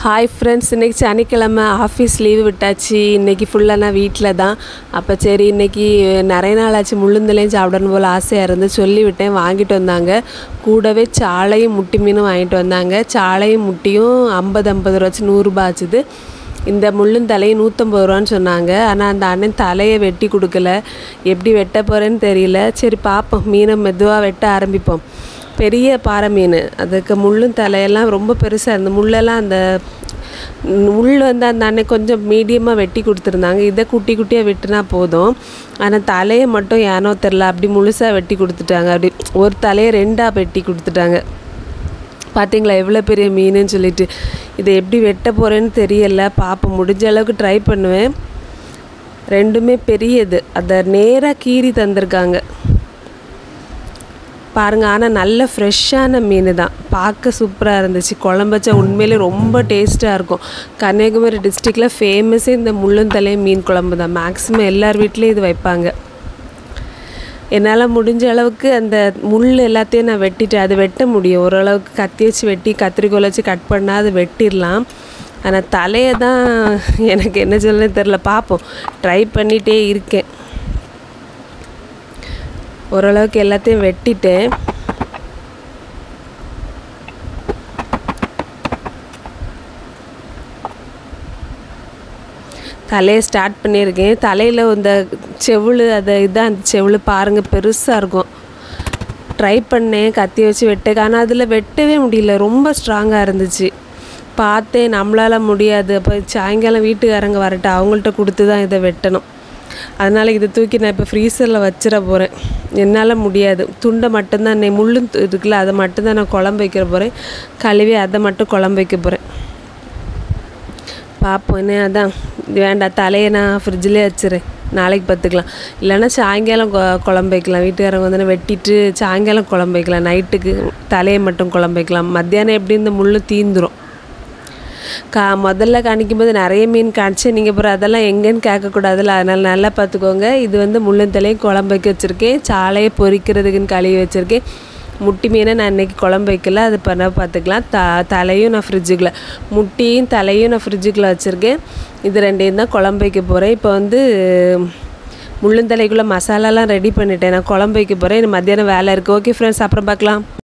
hi friends இன்றைக்கி சனிக்கிழமை office leave விட்டாச்சு இன்றைக்கி ஃபுல்லாக நான் வீட்டில் தான் அப்போ சரி இன்றைக்கி நிறைய நாள் ஆச்சு முள்ளுந்தலையும் சாப்பிடணும் போல் ஆசையாக இருந்து சொல்லிவிட்டேன் வாங்கிட்டு வந்தாங்க கூடவே சாலையும் முட்டி மீனும் வாங்கிட்டு வந்தாங்க சாலையும் முட்டியும் ஐம்பது ஐம்பது ரூபா வச்சு நூறுரூபா ஆச்சுது இந்த முள்ளும் தலையும் நூற்றம்பது ரூபான்னு சொன்னாங்க ஆனால் அந்த அண்ணன் தலையை வெட்டி கொடுக்கல எப்படி வெட்ட போகிறேன்னு தெரியல சரி பார்ப்போம் மீனை மெதுவாக வெட்ட ஆரம்பிப்போம் பெரிய பாறை மீன் அதுக்கு முள்ளும் தலையெல்லாம் ரொம்ப பெருசாக இருந்தது முள்ளெல்லாம் அந்த முள் வந்து அந்த அன்னை கொஞ்சம் மீடியமாக வெட்டி கொடுத்துருந்தாங்க இதை குட்டி குட்டியாக வெட்டினா போதும் ஆனால் தலையை மட்டும் ஏனோ தெரில அப்படி முழுசாக வெட்டி கொடுத்துட்டாங்க அப்படி ஒரு தலையை ரெண்டாக வெட்டி கொடுத்துட்டாங்க பார்த்தீங்களா எவ்வளோ பெரிய மீனுன்னு சொல்லிட்டு இதை எப்படி வெட்ட போகிறேன்னு தெரியல பார்ப்போம் முடிஞ்ச அளவுக்கு ட்ரை பண்ணுவேன் ரெண்டுமே பெரியது அதை நேராக கீறி தந்திருக்காங்க பாருங்க ஆனால் நல்ல ஃப்ரெஷ்ஷான மீன் தான் பார்க்க சூப்பராக இருந்துச்சு குழம்பச்சா உண்மையிலே ரொம்ப டேஸ்ட்டாக இருக்கும் கன்னியாகுமரி டிஸ்ட்ரிக்டில் ஃபேமஸே இந்த முள்ளுந்தலை மீன் குழம்பு தான் மேக்ஸிமம் எல்லார் வீட்லேயும் இது வைப்பாங்க என்னால் முடிஞ்ச அளவுக்கு அந்த முள் எல்லாத்தையும் நான் வெட்டிட்டேன் அது வெட்ட முடியும் ஓரளவுக்கு கத்தி வச்சு வெட்டி கத்திரிக்கோல் வச்சு கட் பண்ணால் அது வெட்டிடலாம் ஆனால் தலையை தான் எனக்கு என்ன சொல்லணும்னு தெரில பார்ப்போம் ட்ரை பண்ணிகிட்டே இருக்கேன் ஓரளவுக்கு எல்லாத்தையும் வெட்டிட்டேன் தலையை ஸ்டார்ட் பண்ணியிருக்கேன் தலையில் இந்த செவுள் அதை இதான் அந்த செவுள் பாருங்கள் பெருசாக இருக்கும் ட்ரை பண்ணேன் கத்தி வச்சு வெட்ட ஆனால் அதில் வெட்டவே முடியல ரொம்ப ஸ்ட்ராங்காக இருந்துச்சு பார்த்தேன் நம்மளால் முடியாது அப்போ சாயங்காலம் வீட்டுக்காரங்க வரட்டும் அவங்கள்ட்ட கொடுத்து தான் இதை வெட்டணும் அதனால் இதை தூக்கி நான் இப்போ ஃப்ரீசரில் வச்சிட போகிறேன் என்னால் முடியாது துண்டை மட்டும்தான் நெய் முள்ளு இருக்குல்ல அதை மட்டும்தான் நான் குழம்பு வைக்கிற போகிறேன் கழுவி அதை மட்டும் குழம்பு வைக்க போகிறேன் பார்ப்போம் என்ன அதான் வேண்டாம் தலையை நான் ஃப்ரிட்ஜிலே வச்சுறேன் நாளைக்கு பார்த்துக்கலாம் இல்லைன்னா சாயங்காலம் குழம்பு வைக்கலாம் வீட்டுக்காரங்க வந்து வெட்டிட்டு சாயங்காலம் குழம்பு வைக்கலாம் நைட்டுக்கு தலையை மட்டும் குழம்பு வைக்கலாம் மத்தியானம் எப்படி இந்த முள் தீந்துடும் கா முதல்ல காணிக்கும் போது நிறைய மீன் காணிச்சு நீங்கள் அப்புறம் அதெல்லாம் எங்கேன்னு கேட்கக்கூடாதுல்ல அதனால் நல்லா பார்த்துக்கோங்க இது வந்து முள்ளந்தலையும் குழம்பு வைக்க வச்சுருக்கேன் சாலையை பொரிக்கிறதுக்குன்னு கழுவி வச்சுருக்கேன் முட்டி மீனை நான் இன்றைக்கி குழம்பு வைக்கல அது பண்ண பார்த்துக்கலாம் த தலையும் நான் ஃப்ரிட்ஜுக்குள்ளே முட்டியும் தலையும் நான் ஃப்ரிட்ஜுக்குள்ளே வச்சுருக்கேன் இது ரெண்டையும் தான் குழம்பு வைக்க போகிறேன் இப்போ வந்து முள்ளந்தலைக்குள்ளே மசாலாலாம் ரெடி பண்ணிட்டேன் நான் குழம்பு வைக்க போகிறேன் மத்தியானம் வேலை இருக்குது ஓகே ஃப்ரெண்ட்ஸ் அப்புறம் பார்க்கலாம்